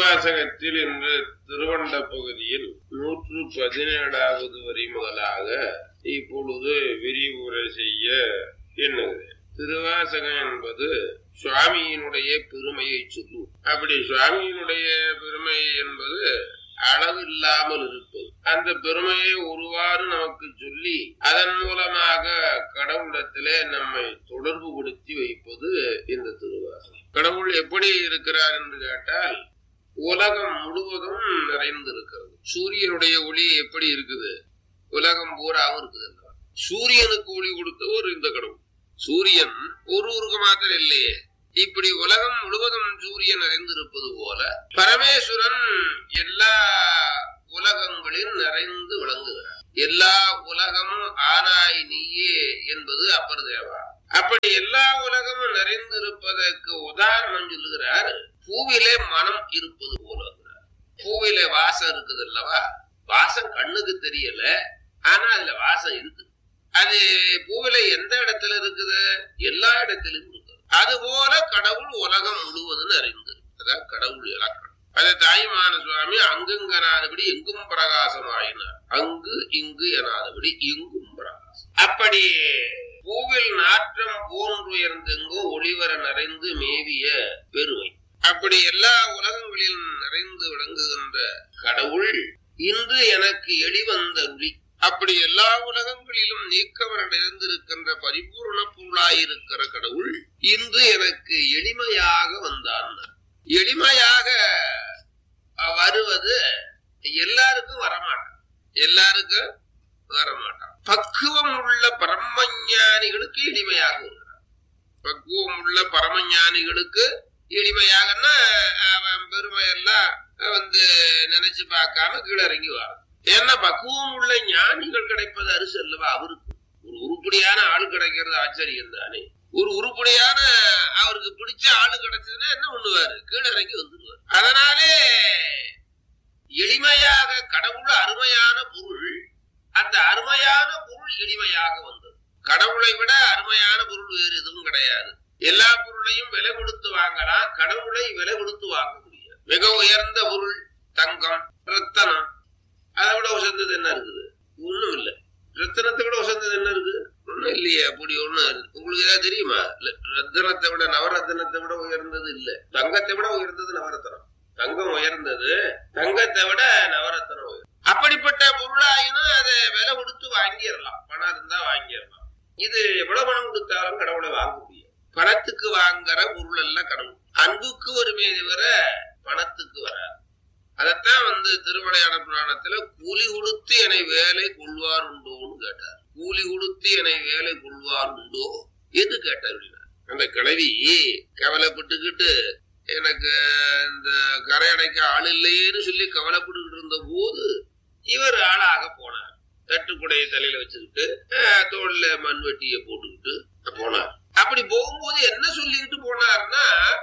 திருவாசகத்தில் இன்று திருவண்ட பகுதியில் நூற்று பதினேழாவது வரி முதலாக இப்பொழுது விரிவுரை செய்ய எண்ணுகிறேன் திருவாசகம் என்பது சுவாமியினுடைய பெருமையை சொல்லும் அப்படி சுவாமியினுடைய பெருமை என்பது அளவில்லாமல் இருப்பது அந்த பெருமையை ஒருவாறு நமக்கு சொல்லி அதன் மூலமாக கடவுளத்திலே நம்மை தொடர்பு படுத்தி வைப்பது இந்த திருவாசகம் கடவுள் எப்படி இருக்கிறார் என்று கேட்டால் உலகம் முழுவதும் நிறைந்திருக்கிறது சூரியனுடைய ஒளி எப்படி இருக்குது உலகம் பூராவும் இருக்குது அல்லவா? சூரியனுக்கு ஒளி கொடுத்தவர் இந்த கடவுள் சூரியன் ஒரு ஊருக்கு மாத்திரம் இல்லையே இப்படி உலகம் முழுவதும் சூரியன் நிறைந்திருப்பது போல பரமேஸ்வரன் எல்லா உலகங்களில் நிறைந்து விளங்குகிறார் எல்லா உலகமும் ஆனாய் நீயே என்பது அப்பர் தேவா அப்படி எல்லா உலகமும் நிறைந்திருப்பதற்கு உதாரணம் சொல்லுகிறார் பூவிலே மனம் இருப்பது போல இருக்கிறார். பூவிலே வாசம் இருக்குது அல்லவா வாசம் கண்ணுக்கு தெரியல ஆனா அதுல வாசம் இருக்குது அது பூவில எந்த இடத்துல இருக்குது எல்லா இடத்திலும் இருக்குது அதுபோல கடவுள் உலகம் முழுவதும் அறிந்து அதான் கடவுள் இலக்கணம் அதை தாய்மான சுவாமி அங்குங்கனாதபடி எங்கும் பிரகாசமாயினார் அங்கு இங்கு எனாதபடி எங்கும் பிரகாசம் அப்படி பூவில் நாற்றம் போன்றுயர்ந்தெங்கும் ஒளிவர நிறைந்து மேவிய பெருமை அப்படி எல்லா உலகங்களிலும் நிறைந்து விளங்குகின்ற கடவுள் இன்று எனக்கு எளிவந்த ஒளி அப்படி எல்லா உலகங்களிலும் நீக்கவர நிறைந்திருக்கின்ற பரிபூர்ண பொருளாயிருக்கிற கடவுள் இன்று எனக்கு எளிமையாக வந்தான் எளிமையாக வருவது எல்லாருக்கும் வரமாட்டான் எல்லாருக்கும் வரமாட்டான் பக்குவம் உள்ள பரமஞானிகளுக்கு எளிமையாக வருகிறான் பக்குவம் உள்ள பரமஞானிகளுக்கு எளிமையாகன்னா அவன் பெருமையெல்லாம் வந்து நினைச்சு பார்க்காம கீழே இறங்கி வரான் ஏன்னா பக்குவம் உள்ள ஞானிகள் கிடைப்பது அரிசி அல்லவா அவருக்கு ஒரு உருப்படியான ஆள் கிடைக்கிறது ஆச்சரியம் தானே ஒரு உருப்படியான அவருக்கு பிடிச்ச ஆளு கிடைச்சதுன்னா என்ன பண்ணுவாரு கீழே இறங்கி வந்துடுவார் அதனாலே எளிமையாக கடவுள் அருமையான பொருள் அந்த அருமையான பொருள் எளிமையாக வந்தது கடவுளை விட அருமையான பொருள் வேறு எதுவும் கிடையாது எல்லா பொருளையும் விலை கொடுத்து வாங்கலாம் கடவுளை விலை கொடுத்து வாங்க முடியாது மிக உயர்ந்த பொருள் தங்கம் ரத்தனம் அதை விட உசந்தது என்ன இருக்குது ஒண்ணும் இல்ல ரத்தனத்தை விட உசந்தது என்ன இருக்குது ஒண்ணும் இல்லையே அப்படி ஒண்ணு உங்களுக்கு ஏதாவது தெரியுமா இல்ல, ரத்தினத்தை விட நவரத்தினத்தை விட உயர்ந்தது இல்ல தங்கத்தை விட உயர்ந்தது நவரத்தனம் தங்கம் உயர்ந்தது தங்கத்தை விட நவரத்தனம் உயர்ந்தது அப்படிப்பட்ட பொருளாயினும் அதை விலை கொடுத்து வாங்கிடலாம் பணம் இருந்தா வாங்கிடலாம் இது எவ்வளவு பணம் கொடுத்தாலும் கடவுளை வாங்க முடியும் பணத்துக்கு வாங்குற பொருள் எல்லாம் கடவுள் அன்புக்கு வருமே தவிர பணத்துக்கு வராது அதத்தான் வந்து திருமலையான புராணத்துல கூலி கொடுத்து என்னை வேலை கொள்வார் உண்டோன்னு கேட்டார் கூலி கொடுத்து என்னை வேலை கொள்வார் உண்டோ எது கேட்டார் அப்படின்னா அந்த கிழவி கவலைப்பட்டுக்கிட்டு எனக்கு இந்த கரையடைக்க ஆள் இல்லையேன்னு சொல்லி கவலைப்பட்டுக்கிட்டு இருந்த போது இவர் ஆளாக போனார் தட்டுக்குடைய தலையில வச்சுக்கிட்டு அஹ், தோல்ல மண்வெட்டியை போட்டுக்கிட்டு போனார் அப்படி போகும்போது என்ன சொல்லிக்கிட்டு போனார்னா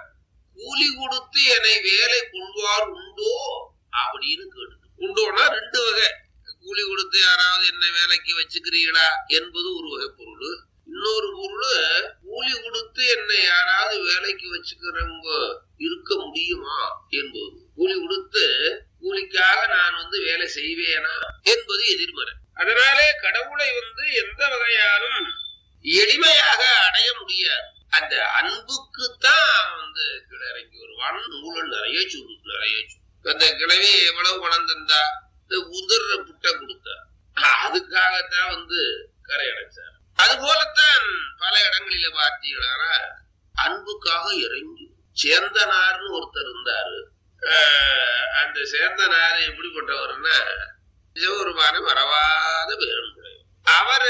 கூலி கொடுத்து என்னை வேலை கொள்வார் உண்டோ அப்படின்னு கேட்டு உண்டோனா ரெண்டு வகை கூலி கொடுத்து யாராவது என்ன வேலைக்கு வச்சுக்கிறீங்களா என்பது ஒரு வகை பொருள் இன்னொரு பொருள் கூலி கொடுத்து என்னை யாராவது வேலைக்கு வச்சுக்கிறவங்க இருக்க முடியுமா என்பது கூலி கொடுத்து கூலிக்காக நான் வந்து வேலை செய்வேனா என்பது எதிர்மறை அதனாலே கடவுளை வந்து எந்த வகையாலும் எளிமையாக அடைய முடியாது அந்த அன்புக்குத்தான் வந்து கீழே இறங்கி வருவான் நூலன் நிறைய சொல்லு நிறைய சொல்லு அந்த கிழவி எவ்வளவு பணம் தந்தா இந்த உதிர்ற புட்டை கொடுத்தா அதுக்காகத்தான் வந்து கரை அடைச்சார் அது போலத்தான் பல இடங்களில பார்த்தீங்கன்னா அன்புக்காக இறங்கி சேந்தனார்னு ஒருத்தர் இருந்தாரு ஆஹ் அந்த சேந்தனார் எப்படிப்பட்டவர்னா சிவபெருமான மறவாத பேரன்புடையவர் அவரு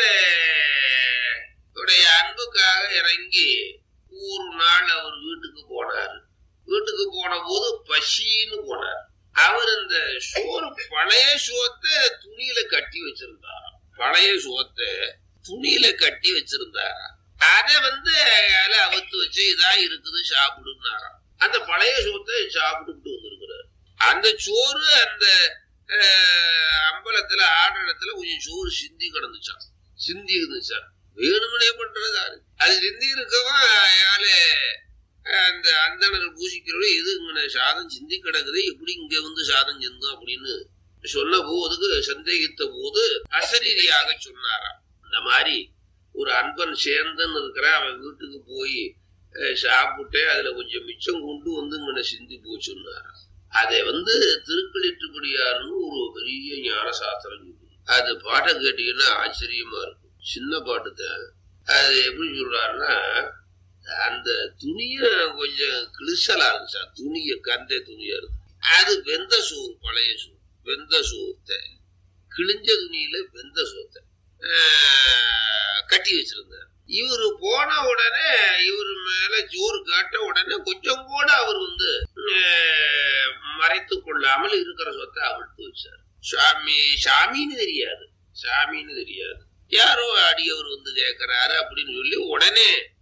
உடைய அன்புக்காக இறங்கி ஒரு நாள் அவர் வீட்டுக்கு போனாரு வீட்டுக்கு போன போது பசின்னு போனார் அவர் இந்த சோறு பழைய சோத்தை துணியில கட்டி வச்சிருந்தாராம் பழைய சோத்தை துணியில கட்டி வச்சிருந்தாராம் அதை வந்து அதில் அவுத்து வச்சு இதா இருக்குது சாப்பிடுனாராம் அந்த பழைய சோத்தை சாப்பிட்டுட்டு வந்திருக்கிறார் அந்த சோறு அந்த அஹ், அம்பலத்துல ஆடுற இடத்துல கொஞ்சம் சோறு சிந்தி கிடந்துச்சான் சிந்தி இருந்துச்சான் வேணுமனே பண்றது யாரு அது சிந்தி இருக்கவன் யாரு அந்த அந்த அந்தணர்கள் பூசிக்கிறவரை எது இங்க சாதம் சிந்தி கிடக்குது எப்படி இங்க வந்து சாதம் சிந்தும் அப்படின்னு சொன்ன போதுக்கு சந்தேகித்த போது அசரீரியாக சொன்னாராம் இந்த மாதிரி ஒரு அன்பன் சேர்ந்தன்னு இருக்கிறான் அவன் வீட்டுக்கு போய் அஹ், சாப்பிட்டு அதுல கொஞ்சம் மிச்சம் கொண்டு வந்து இங்கன சிந்தி போய் சொன்னாராம் அதை வந்து திருக்களிட்டுப்படியாருன்னு ஒரு பெரிய ஞான சாஸ்திரம் சொல்லுது அது பாட்டை கேட்டீங்கன்னா ஆச்சரியமா இருக்கும் சின்ன பாட்டு தான் அது எப்படி சொல்றாருன்னா அந்த துணிய கொஞ்சம் கிளிசலா இருக்கு சார் துணிய கந்த துணியா இருக்கு அது வெந்த சோறு பழைய சோறு வெந்த சோத்தை கிழிஞ்ச துணியில வெந்த சோத்தை ஆஹ், கட்டி வச்சிருந்தார் இவரு போன உடனே இவர் மேல ஜோறு காட்ட உடனே கொஞ்சம் கூட அவர் வந்து ஆஹ், மறைத்து கொள்ளாமல் இருக்கிற சொத்தை அவிழ்த்து வச்சார் சாமி சாமின்னு தெரியாது சாமின்னு தெரியாது யாரோ அடியவர் வந்து கேட்கிறாரு அப்படின்னு சொல்லி உடனே